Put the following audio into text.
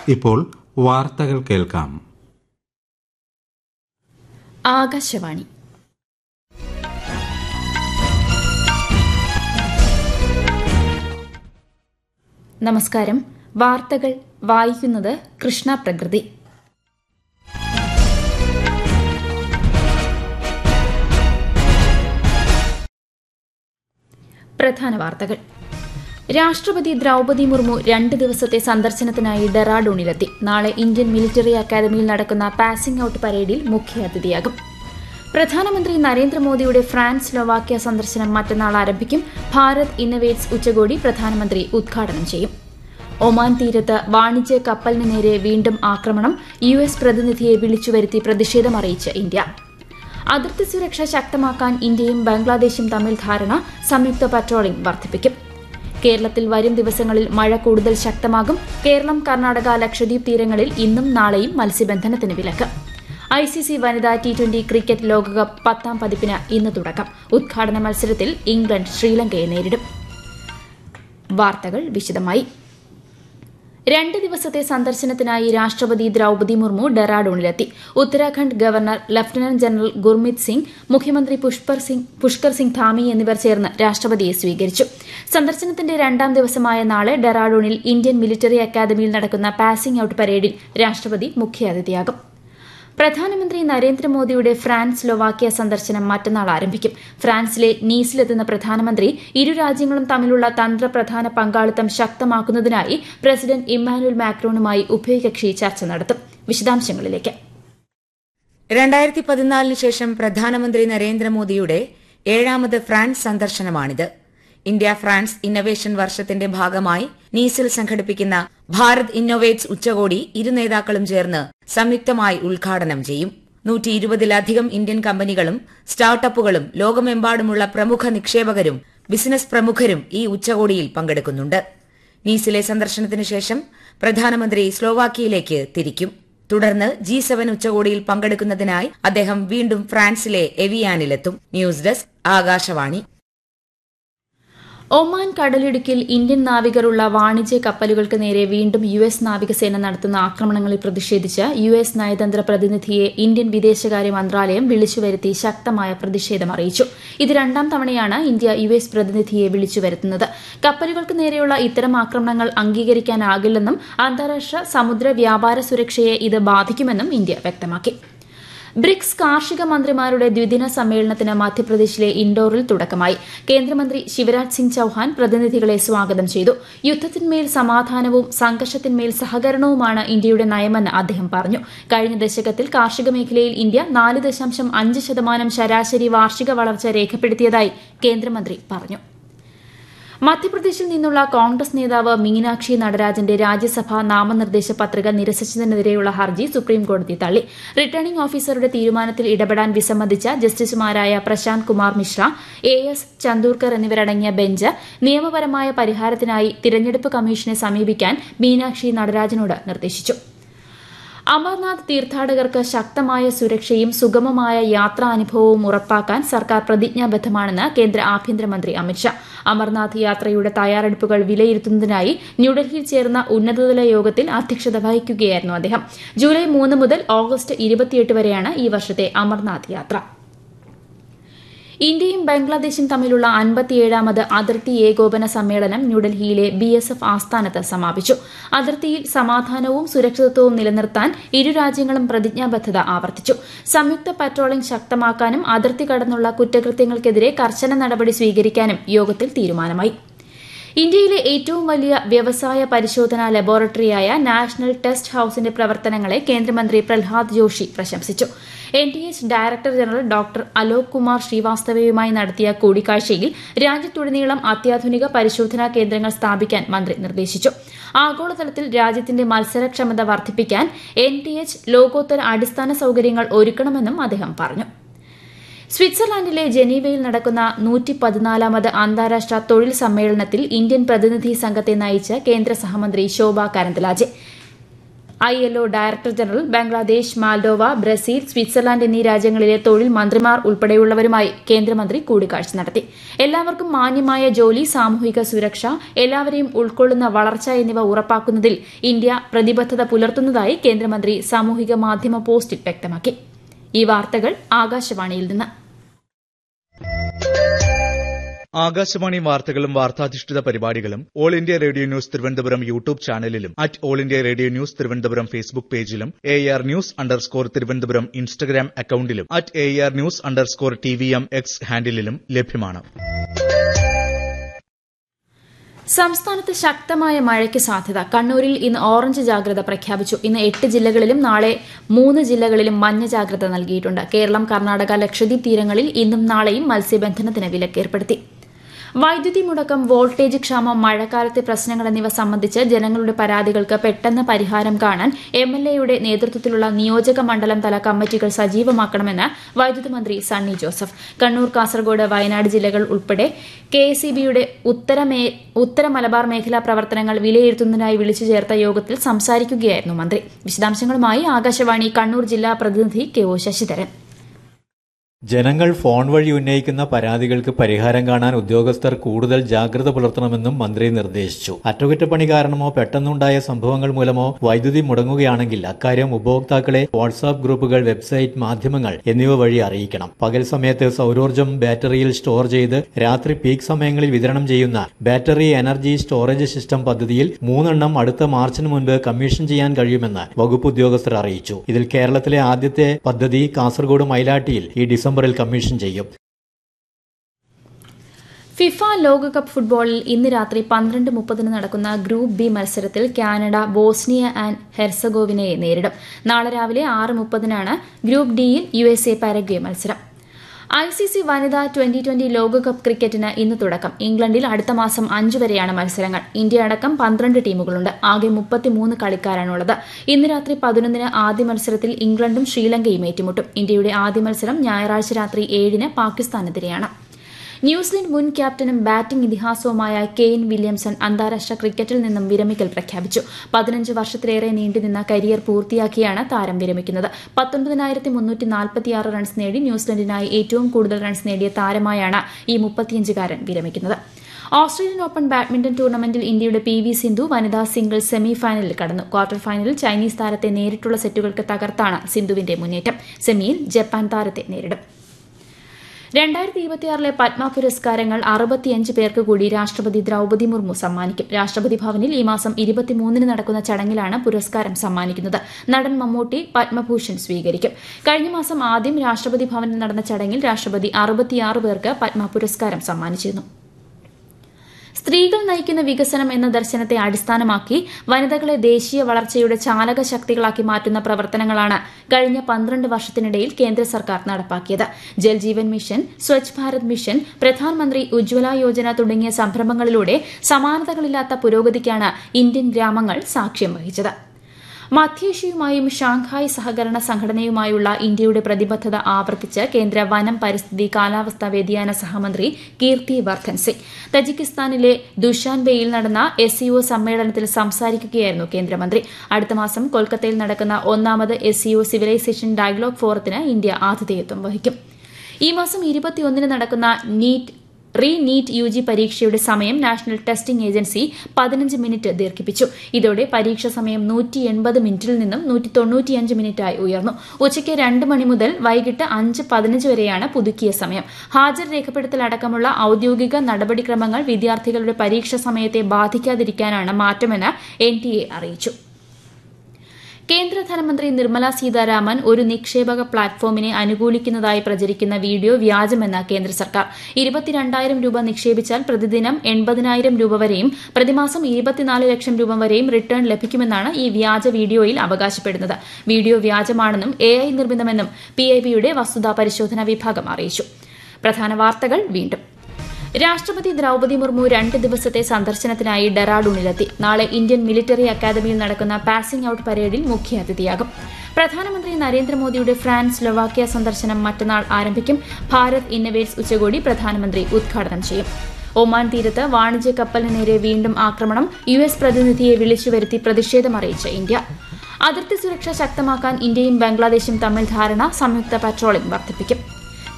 ഇപ്പോൾ വാർത്തകൾ കേൾക്കാം ആകാശവാണി നമസ്കാരം വാർത്തകൾ വായിക്കുന്നത് കൃഷ്ണ പ്രകൃതി പ്രധാന വാർത്തകൾ രാഷ്ട്രപതി ദ്രൌപതി മുർമു രണ്ട് ദിവസത്തെ സന്ദർശനത്തിനായി ഡെറാഡൂണിലെത്തി നാളെ ഇന്ത്യൻ മിലിറ്ററി അക്കാദമിയിൽ നടക്കുന്ന പാസിംഗ് ഔട്ട് പരേഡിൽ മുഖ്യാതിഥിയാകും പ്രധാനമന്ത്രി നരേന്ദ്രമോദിയുടെ ഫ്രാൻസ് സ്ലോവാക്യ സന്ദർശനം മറ്റന്നാൾ ആരംഭിക്കും ഭാരത് ഇന്നവേറ്റ്സ് ഉച്ചകോടി പ്രധാനമന്ത്രി ഉദ്ഘാടനം ചെയ്യും ഒമാൻ തീരത്ത് വാണിജ്യ കപ്പലിന് നേരെ വീണ്ടും ആക്രമണം യു എസ് പ്രതിനിധിയെ വിളിച്ചുവരുത്തി പ്രതിഷേധമറിയിച്ച് ഇന്ത്യ അതിർത്തി സുരക്ഷ ശക്തമാക്കാൻ ഇന്ത്യയും ബംഗ്ലാദേശും തമ്മിൽ ധാരണ സംയുക്ത പട്രോളിംഗ് വർദ്ധിപ്പിക്കും കേരളത്തിൽ വരും ദിവസങ്ങളിൽ മഴ കൂടുതൽ ശക്തമാകും കേരളം കർണാടക ലക്ഷദ്വീപ് തീരങ്ങളിൽ ഇന്നും നാളെയും മത്സ്യബന്ധനത്തിന് വിലക്ക് ഐ സി സി വനിതാ ടി ട്വന്റി ക്രിക്കറ്റ് ലോകകപ്പ് പത്താം പതിപ്പിന് ഇന്ന് തുടക്കം ഉദ്ഘാടന മത്സരത്തിൽ ഇംഗ്ലണ്ട് ശ്രീലങ്കയെ നേരിടും വാർത്തകൾ വിശദമായി രണ്ട് ദിവസത്തെ സന്ദർശനത്തിനായി രാഷ്ട്രപതി ദ്രൌപതി മുർമു ഡെറാഡൂണിലെത്തി Uttarakhand governor lieutenant general Gurmit Singh മുഖ്യമന്ത്രി പുഷ്പർ സിംഗ് പുഷ്കർ സിംഗ് ധാമി എന്നിവർ ചേർന്ന് രാഷ്ട്രപതിയെ സ്വീകരിച്ചു സന്ദർശനത്തിന്റെ രണ്ടാം ദിവസമായ നാളെ ഡെറാഡൂണിൽ ഇന്ത്യൻ മിലിറ്ററി അക്കാദമിയിൽ നടക്കുന്ന പാസിംഗ് ഔട്ട് പരേഡിൽ രാഷ്ട്രപതി മുഖ്യാതിഥിയാകും പ്രധാനമന്ത്രി നരേന്ദ്രമോദിയുടെ ഫ്രാൻസ് സ്ലോവാക്യ സന്ദർശനം മറ്റന്നാൾ ആരംഭിക്കും ഫ്രാൻസിലെ നീസിലെത്തുന്ന പ്രധാനമന്ത്രി ഇരു രാജ്യങ്ങളും തമ്മിലുള്ള തന്ത്രപ്രധാന പങ്കാളിത്തം ശക്തമാക്കുന്നതിനായി പ്രസിഡന്റ് ഇമ്മാനുവൽ മാക്രോണുമായി ഉഭയകക്ഷി ചർച്ച നടത്തും വിശദാംശങ്ങളിലേക്ക് രണ്ടായിരത്തി പതിനാലിന് ശേഷം പ്രധാനമന്ത്രി നരേന്ദ്രമോദിയുടെ ഏഴാമത് ഫ്രാൻസ് സന്ദർശനമാണിത് ഇന്ത്യ ഫ്രാൻസ് ഇന്നവേഷൻ വർഷത്തിന്റെ ഭാഗമായി നീസിൽ സംഘടിപ്പിക്കുന്ന ഭാരത് ഇന്നോവേറ്റ്സ് ഉച്ചകോടി ഇരു നേതാക്കളും ചേർന്ന് സംയുക്തമായി ഉദ്ഘാടനം ചെയ്യും നൂറ്റി ഇരുപതിലധികം ഇന്ത്യൻ കമ്പനികളും സ്റ്റാർട്ടപ്പുകളും ലോകമെമ്പാടുമുള്ള പ്രമുഖ നിക്ഷേപകരും ബിസിനസ് പ്രമുഖരും ഈ ഉച്ചകോടിയിൽ പങ്കെടുക്കുന്നുണ്ട് നീസിലെ സന്ദർശനത്തിന് ശേഷം പ്രധാനമന്ത്രി സ്ലോവാക്കിയയിലേക്ക് തിരിക്കും തുടർന്ന് ജി സെവൻ ഉച്ചകോടിയിൽ പങ്കെടുക്കുന്നതിനായി അദ്ദേഹം വീണ്ടും ഫ്രാൻസിലെ എവിയാനിലെത്തും ന്യൂസ് ഡെസ്ക് ആകാശവാണി ഒമാൻ കടലിടുക്കിൽ ഇന്ത്യൻ നാവികരുള്ള വാണിജ്യ കപ്പലുകൾക്ക് നേരെ വീണ്ടും യു എസ് നാവികസേന നടത്തുന്ന ആക്രമണങ്ങളിൽ പ്രതിഷേധിച്ച് യു എസ് നയതന്ത്ര പ്രതിനിധിയെ ഇന്ത്യൻ വിദേശകാര്യ മന്ത്രാലയം വിളിച്ചുവരുത്തി ശക്തമായ പ്രതിഷേധം അറിയിച്ചു ഇത് രണ്ടാം തവണയാണ് ഇന്ത്യ യു എസ് പ്രതിനിധിയെ വിളിച്ചുവരുത്തുന്നത് കപ്പലുകൾക്ക് നേരെയുള്ള ഇത്തരം ആക്രമണങ്ങൾ അംഗീകരിക്കാനാകില്ലെന്നും അന്താരാഷ്ട്ര സമുദ്ര വ്യാപാര സുരക്ഷയെ ഇത് ബാധിക്കുമെന്നും ഇന്ത്യ വ്യക്തമാക്കി ബ്രിക്സ് കാർഷിക മന്ത്രിമാരുടെ ദ്വിദിന സമ്മേളനത്തിന് മധ്യപ്രദേശിലെ ഇൻഡോറിൽ തുടക്കമായി കേന്ദ്രമന്ത്രി ശിവരാജ് സിംഗ് ചൌഹാൻ പ്രതിനിധികളെ സ്വാഗതം ചെയ്തു യുദ്ധത്തിന്മേൽ സമാധാനവും സംഘർഷത്തിന്മേൽ സഹകരണവുമാണ് ഇന്ത്യയുടെ നയമെന്ന് അദ്ദേഹം പറഞ്ഞു കഴിഞ്ഞ ദശകത്തിൽ കാർഷിക മേഖലയിൽ ഇന്ത്യ നാല് ദശാംശം അഞ്ച് ശതമാനം ശരാശരി വാർഷിക വളർച്ച രേഖപ്പെടുത്തിയതായി കേന്ദ്രമന്ത്രി പറഞ്ഞു മധ്യപ്രദേശിൽ നിന്നുള്ള കോൺഗ്രസ് നേതാവ് മീനാക്ഷി നടരാജന്റെ രാജ്യസഭാ നാമനിർദ്ദേശ പത്രിക നിരസിച്ചതിനെതിരെയുള്ള ഹർജി സുപ്രീംകോടതി തള്ളി റിട്ടേണിംഗ് ഓഫീസറുടെ തീരുമാനത്തിൽ ഇടപെടാൻ വിസമ്മതിച്ച ജസ്റ്റിസുമാരായ പ്രശാന്ത് കുമാർ മിശ്ര എ എസ് ചന്ദൂർക്കർ എന്നിവരടങ്ങിയ ബെഞ്ച് നിയമപരമായ പരിഹാരത്തിനായി തിരഞ്ഞെടുപ്പ് കമ്മീഷനെ സമീപിക്കാൻ മീനാക്ഷി നടരാജനോട് നിർദ്ദേശിച്ചു അമർനാഥ് തീർത്ഥാടകർക്ക് ശക്തമായ സുരക്ഷയും സുഗമമായ യാത്രാനുഭവവും ഉറപ്പാക്കാൻ സർക്കാർ പ്രതിജ്ഞാബദ്ധമാണെന്ന് കേന്ദ്ര ആഭ്യന്തരമന്ത്രി അമിത്ഷാ അമർനാഥ് യാത്രയുടെ തയ്യാറെടുപ്പുകൾ വിലയിരുത്തുന്നതിനായി ന്യൂഡൽഹിയിൽ ചേർന്ന ഉന്നതതല യോഗത്തിൽ അധ്യക്ഷത വഹിക്കുകയായിരുന്നു അദ്ദേഹം ജൂലൈ മൂന്ന് മുതൽ ഓഗസ്റ്റ് ഇരുപത്തിയെട്ട് വരെയാണ് ഈ വർഷത്തെ അമർനാഥ് യാത്ര ഇന്ത്യയും ബംഗ്ലാദേശും തമ്മിലുള്ള അൻപത്തിയേഴാമത് അതിർത്തി ഏകോപന സമ്മേളനം ന്യൂഡൽഹിയിലെ ബി എസ് എഫ് ആസ്ഥാനത്ത് സമാപിച്ചു അതിർത്തിയിൽ സമാധാനവും സുരക്ഷിതത്വവും നിലനിർത്താൻ ഇരു രാജ്യങ്ങളും പ്രതിജ്ഞാബദ്ധത ആവർത്തിച്ചു സംയുക്ത പട്രോളിംഗ് ശക്തമാക്കാനും അതിർത്തി കടന്നുള്ള കുറ്റകൃത്യങ്ങൾക്കെതിരെ കർശന നടപടി സ്വീകരിക്കാനും യോഗത്തിൽ തീരുമാനമായി ഇന്ത്യയിലെ ഏറ്റവും വലിയ വ്യവസായ പരിശോധനാ ലബോറട്ടറിയായ നാഷണൽ ടെസ്റ്റ് ഹൌസിന്റെ പ്രവർത്തനങ്ങളെ കേന്ദ്രമന്ത്രി പ്രഹ്ലാദ് ജോഷി പ്രശംസിച്ചു N T H director general doctor Alok Kumar ശ്രീവാസ്തവയുമായി നടത്തിയ കൂടിക്കാഴ്ചയിൽ രാജ്യത്തുടനീളം അത്യാധുനിക പരിശോധനാ കേന്ദ്രങ്ങൾ സ്ഥാപിക്കാൻ മന്ത്രി നിർദ്ദേശിച്ചു ആഗോളതലത്തിൽ രാജ്യത്തിന്റെ മത്സരക്ഷമത വർദ്ധിപ്പിക്കാൻ എൻ ടി എച്ച് ലോകോത്തര അടിസ്ഥാന സൌകര്യങ്ങൾ ഒരുക്കണമെന്നും അദ്ദേഹം പറഞ്ഞു സ്വിറ്റ്സർലാൻഡിലെ ജനീവയിൽ നടക്കുന്ന നൂറ്റി പതിനാലാമത് അന്താരാഷ്ട്ര തൊഴിൽ സമ്മേളനത്തിൽ ഇന്ത്യൻ പ്രതിനിധി സംഘത്തെ നയിച്ച് കേന്ദ്ര സഹമന്ത്രി Shobha Karandlaje I L director general Bangladesh Moldova Brazil Switzerland എന്നീ രാജ്യങ്ങളിലെ തൊഴിൽ മന്ത്രിമാർ ഉൾപ്പെടെയുള്ളവരുമായി കേന്ദ്രമന്ത്രി കൂടിക്കാഴ്ച നടത്തി എല്ലാവർക്കും മാന്യമായ ജോലി സാമൂഹിക സുരക്ഷ എല്ലാവരെയും ഉൾക്കൊള്ളുന്ന വളർച്ച എന്നിവ ഉറപ്പാക്കുന്നതിൽ ഇന്ത്യ പ്രതിബദ്ധത പുലർത്തുന്നതായി കേന്ദ്രമന്ത്രി സാമൂഹിക മാധ്യമ പോസ്റ്റിൽ വ്യക്തമാക്കി ഈ വാർത്തകൾ ആകാശവാണിയിൽ നിന്ന് ആകാശവാണി വാർത്തകളും വാർത്താധിഷ്ഠിത പരിപാടികളും All India Radio News Thiruvananthapuram YouTube ചാനലിലും at All India Radio News Thiruvananthapuram Facebook പേജിലും A R news underscore Thiruvananthapuram Instagram അക്കൌണ്ടിലും at A R news underscore T V M X ഹാൻഡിലും ലഭ്യമാണ് സംസ്ഥാനത്ത് ശക്തമായ മഴയ്ക്ക് സാധ്യത കണ്ണൂരിൽ ഇന്ന് ഓറഞ്ച് ജാഗ്രത പ്രഖ്യാപിച്ചു ഇന്ന് എട്ട് ജില്ലകളിലും നാളെ മൂന്ന് ജില്ലകളിലും മഞ്ഞ ജാഗ്രത നൽകിയിട്ടുണ്ട് കേരളം കർണാടക ലക്ഷദ്വീപ് തീരങ്ങളിൽ ഇന്നും നാളെയും മത്സ്യബന്ധനത്തിന് വിലക്കേർപ്പെടുത്തി വൈദ്യുതി മുടക്കം വോൾട്ടേജ് ക്ഷാമം മഴക്കാലത്തെ പ്രശ്നങ്ങൾ എന്നിവ സംബന്ധിച്ച് ജനങ്ങളുടെ പരാതികൾക്ക് പെട്ടെന്ന് പരിഹാരം കാണാൻ എം എൽ എയുടെ നേതൃത്വത്തിലുള്ള നിയോജക മണ്ഡലം തല കമ്മിറ്റികൾ സജീവമാക്കണമെന്ന് വൈദ്യുതി മന്ത്രി സണ്ണി ജോസഫ് കണ്ണൂർ കാസർഗോഡ് വയനാട് ജില്ലകൾ ഉൾപ്പെടെ കെ എസ് ഇ ബിയുടെ ഉത്തര മലബാർ മേഖലാ പ്രവർത്തനങ്ങൾ വിലയിരുത്തുന്നതിനായി വിളിച്ചു ചേർത്ത യോഗത്തിൽ സംസാരിക്കുകയായിരുന്നു മന്ത്രി വിശദാംശങ്ങളുമായി ആകാശവാണി കണ്ണൂർ ജില്ലാ പ്രതിനിധി കെ ഒ ശശിധരൻ ജനങ്ങൾ ഫോൺ വഴി ഉന്നയിക്കുന്ന പരാതികൾക്ക് പരിഹാരം കാണാൻ ഉദ്യോഗസ്ഥർ കൂടുതൽ ജാഗ്രത പുലർത്തണമെന്നും മന്ത്രി നിർദ്ദേശിച്ചു അറ്റകുറ്റപ്പണി കാരണമോ പെട്ടെന്നുണ്ടായ സംഭവങ്ങൾ മൂലമോ വൈദ്യുതി മുടങ്ങുകയാണെങ്കിൽ അക്കാര്യം ഉപഭോക്താക്കളെ വാട്സാപ്പ് ഗ്രൂപ്പുകൾ വെബ്സൈറ്റ് മാധ്യമങ്ങൾ എന്നിവ വഴി അറിയിക്കണം പകൽ സമയത്ത് സൌരോർജ്ജം ബാറ്ററിയിൽ സ്റ്റോർ ചെയ്ത് രാത്രി പീക്ക് സമയങ്ങളിൽ വിതരണം ചെയ്യുന്ന ബാറ്ററി എനർജി സ്റ്റോറേജ് സിസ്റ്റം പദ്ധതിയിൽ മൂന്നെണ്ണം അടുത്ത മാർച്ചിന് മുൻപ് കമ്മീഷൻ ചെയ്യാൻ കഴിയുമെന്ന് വകുപ്പ് ഉദ്യോഗസ്ഥർ അറിയിച്ചു ഇതിൽ കേരളത്തിലെ ആദ്യത്തെ പദ്ധതി കാസർഗോഡ് മൈലാട്ടിയിൽ ഈ ഡിസംബർ ഡിസംബറിൽ കമ്മീഷൻ ചെയ്യും ഫിഫ ലോകകപ്പ് ഫുട്ബോളിൽ ഇന്ന് രാത്രി പന്ത്രണ്ട് മുപ്പതിന് നടക്കുന്ന ഗ്രൂപ്പ് ബി മത്സരത്തിൽ കാനഡ ബോസ്നിയ ആൻഡ് ഹെർസഗോവിനയെ നേരിടും നാളെ രാവിലെ ആറ് മുപ്പതിനാണ് ഗ്രൂപ്പ് ഡിയിൽ യു എസ് എ പാരഗ്വേ മത്സരം ഐ സി സി വനിതാ ട്വന്റി ട്വന്റി ലോകകപ്പ് ക്രിക്കറ്റിന് ഇന്ന് തുടക്കം ഇംഗ്ലണ്ടിൽ അടുത്ത മാസം അഞ്ച് വരെയാണ് മത്സരങ്ങൾ ഇന്ത്യ അടക്കം പന്ത്രണ്ട് ടീമുകളുണ്ട് ആകെ മുപ്പത്തിമൂന്ന് കളിക്കാരാണുള്ളത് ഇന്ന് രാത്രി പതിനൊന്നിന് ആദ്യ മത്സരത്തിൽ ഇംഗ്ലണ്ടും ശ്രീലങ്കയും ഏറ്റുമുട്ടും ഇന്ത്യയുടെ ആദ്യ മത്സരം ഞായറാഴ്ച രാത്രി ഏഴിന് പാകിസ്ഥാനെതിരെയാണ് ന്യൂസിലൻഡ് മുൻ ക്യാപ്റ്റനും ബാറ്റിംഗ് ഇതിഹാസവുമായ കെയ്ൻ വില്യംസൺ അന്താരാഷ്ട്ര ക്രിക്കറ്റിൽ നിന്നും വിരമിക്കൽ പ്രഖ്യാപിച്ചു പതിനഞ്ച് വർഷത്തിലേറെ നീണ്ടുനിന്ന കരിയർ പൂർത്തിയാക്കിയാണ് താരം വിരമിക്കുന്നത് പത്തൊൻപതിനായിരത്തി മുന്നൂറ്റി നാൽപ്പത്തിയാറ് റൺസ് നേടി ന്യൂസിലൻഡിനായി ഏറ്റവും കൂടുതൽ റൺസ് നേടിയ താരമായാണ് ഈ മുപ്പത്തിയഞ്ചുകാരൻ വിരമിക്കുന്നത് ഓസ്ട്രേലിയൻ ഓപ്പൺ ബാഡ്മിന്റൺ ടൂർണമെന്റിൽ ഇന്ത്യയുടെ പി വി സിന്ധു വനിതാ സിംഗിൾസ് സെമി ഫൈനലിൽ കടന്നു ക്വാർട്ടർ ഫൈനലിൽ ചൈനീസ് താരത്തെ നേരിട്ടുള്ള സെറ്റുകൾക്ക് തകർത്താണ് സിന്ധുവിന്റെ മുന്നേറ്റം സെമിയിൽ ജപ്പാൻ താരത്തെ നേരിടും രണ്ടായിരത്തി ഇരുപത്തിയാറിലെ പത്മ പുരസ്കാരങ്ങൾ അറുപത്തിയഞ്ച് പേർക്ക് കൂടി രാഷ്ട്രപതി ദ്രൌപതി മുർമു സമ്മാനിക്കും രാഷ്ട്രപതി ഭവനിൽ ഈ മാസം ഇരുപത്തിമൂന്നിന് നടക്കുന്ന ചടങ്ങിലാണ് പുരസ്കാരം സമ്മാനിക്കുന്നത് നടൻ മമ്മൂട്ടി പത്മഭൂഷൺ സ്വീകരിക്കും കഴിഞ്ഞ മാസം ആദ്യം രാഷ്ട്രപതി ഭവനിൽ നടന്ന ചടങ്ങിൽ രാഷ്ട്രപതി അറുപത്തിയാറ് പേർക്ക് പത്മ പുരസ്കാരം സമ്മാനിച്ചിരുന്നു സ്ത്രീകൾ നയിക്കുന്ന വികസനം എന്ന ദർശനത്തെ അടിസ്ഥാനമാക്കി വനിതകളെ ദേശീയ വളർച്ചയുടെ ചാലക ശക്തികളാക്കി മാറ്റുന്ന പ്രവർത്തനങ്ങളാണ് കഴിഞ്ഞ പന്ത്രണ്ട് വർഷത്തിനിടയിൽ കേന്ദ്ര സർക്കാർ നടപ്പാക്കിയത് ജൽജീവൻ മിഷൻ സ്വച്ഛ് ഭാരത് മിഷൻ പ്രധാനമന്ത്രി ഉജ്ജ്വല യോജന തുടങ്ങിയ സംരംഭങ്ങളിലൂടെ സമാനതകളില്ലാത്ത പുരോഗതിക്കാണ് ഇന്ത്യൻ ഗ്രാമങ്ങൾ സാക്ഷ്യം വഹിച്ചത് മധ്യേഷ്യയുമായും ഷാങ്ഹായ് സഹകരണ സംഘടനയുമായുള്ള ഇന്ത്യയുടെ പ്രതിബദ്ധത ആവർത്തിച്ച് കേന്ദ്ര വനം പരിസ്ഥിതി കാലാവസ്ഥാ വ്യതിയാന സഹമന്ത്രി കീർത്തി വർദ്ധൻ സിംഗ് തജിക്കിസ്ഥാനിലെ ദുഷാൻബെയിൽ നടന്ന എസ് സിഒ സമ്മേളനത്തിൽ സംസാരിക്കുകയായിരുന്നു കേന്ദ്രമന്ത്രി അടുത്ത മാസം കൊൽക്കത്തയിൽ നടക്കുന്ന ഒന്നാമത് എസ് സിഒ സിവിലൈസേഷൻ ഡയലോഗ് ഫോറത്തിന് ഇന്ത്യ ആതിഥേയത്വം വഹിക്കും ഈ മാസം ഇരുപത്തിയൊന്നിന് നടക്കുന്ന NEET re NEET U G പരീക്ഷയുടെ സമയം നാഷണൽ ടെസ്റ്റിംഗ് ഏജൻസി പതിനഞ്ച് മിനിറ്റ് ദീർഘിപ്പിച്ചു ഇതോടെ പരീക്ഷ സമയം നൂറ്റി എൺപത് മിനിറ്റിൽ നിന്നും നൂറ്റി തൊണ്ണൂറ്റിയഞ്ച് മിനിറ്റായി ഉയർന്നു ഉച്ചയ്ക്ക് രണ്ട് മണി മുതൽ വൈകിട്ട് അഞ്ച് പതിനഞ്ച് വരെയാണ് പുതുക്കിയ സമയം ഹാജർ രേഖപ്പെടുത്തൽ അടക്കമുള്ള ഔദ്യോഗിക നടപടിക്രമങ്ങൾ വിദ്യാർത്ഥികളുടെ പരീക്ഷ സമയത്തെ ബാധിക്കാതിരിക്കാനാണ് മാറ്റമെന്ന് എൻ ടി എ അറിയിച്ചു കേന്ദ്ര ധനമന്ത്രി നിർമ്മല സീതാരാമൻ ഒരു നിക്ഷേപക പ്ലാറ്റ്ഫോമിനെ അനുകൂലിക്കുന്നതായി പ്രചരിക്കുന്ന വീഡിയോ വ്യാജമെന്ന് കേന്ദ്ര സർക്കാർ ഇരുപത്തിരണ്ടായിരം രൂപ നിക്ഷേപിച്ചാൽ പ്രതിദിനം എൺപതിനായിരം രൂപ വരെയും പ്രതിമാസം ഇരുപത്തിനാല് ലക്ഷം രൂപ വരെയും റിട്ടേൺ ലഭിക്കുമെന്നാണ് ഈ വ്യാജ വീഡിയോയിൽ അവകാശപ്പെടുന്നത് വീഡിയോ വ്യാജമാണെന്നും എ ഐ നിർമ്മിതമെന്നും പി ഐ ബിയുടെ വസ്തുതാ പരിശോധനാ വിഭാഗം അറിയിച്ചു പ്രധാന വാർത്തകൾ വീണ്ടും രാഷ്ട്രപതി ദ്രൌപതി മുർമു രണ്ട് ദിവസത്തെ സന്ദർശനത്തിനായി ഡെറാഡൂണിലെത്തി നാളെ ഇന്ത്യൻ മിലിറ്ററി അക്കാദമിയിൽ നടക്കുന്ന പാസിംഗ് ഔട്ട് പരേഡിൽ മുഖ്യാതിഥിയാകും പ്രധാനമന്ത്രി നരേന്ദ്രമോദിയുടെ ഫ്രാൻസ് സ്ലൊവാക്യ സന്ദർശനം മറ്റന്നാൾ ആരംഭിക്കും ഭാരത് ഇന്നവേറ്റ്സ് ഉച്ചകോടി പ്രധാനമന്ത്രി ഉദ്ഘാടനം ചെയ്യും ഒമാൻ തീരത്ത് വാണിജ്യ കപ്പലിന് നേരെ വീണ്ടും ആക്രമണം യു എസ് പ്രതിനിധിയെ വിളിച്ചുവരുത്തി പ്രതിഷേധമറിയിച്ച് ഇന്ത്യ അതിർത്തി സുരക്ഷ ശക്തമാക്കാൻ ഇന്ത്യയും ബംഗ്ലാദേശും തമ്മിൽ ധാരണ സംയുക്ത പട്രോളിംഗ് വർദ്ധിപ്പിക്കും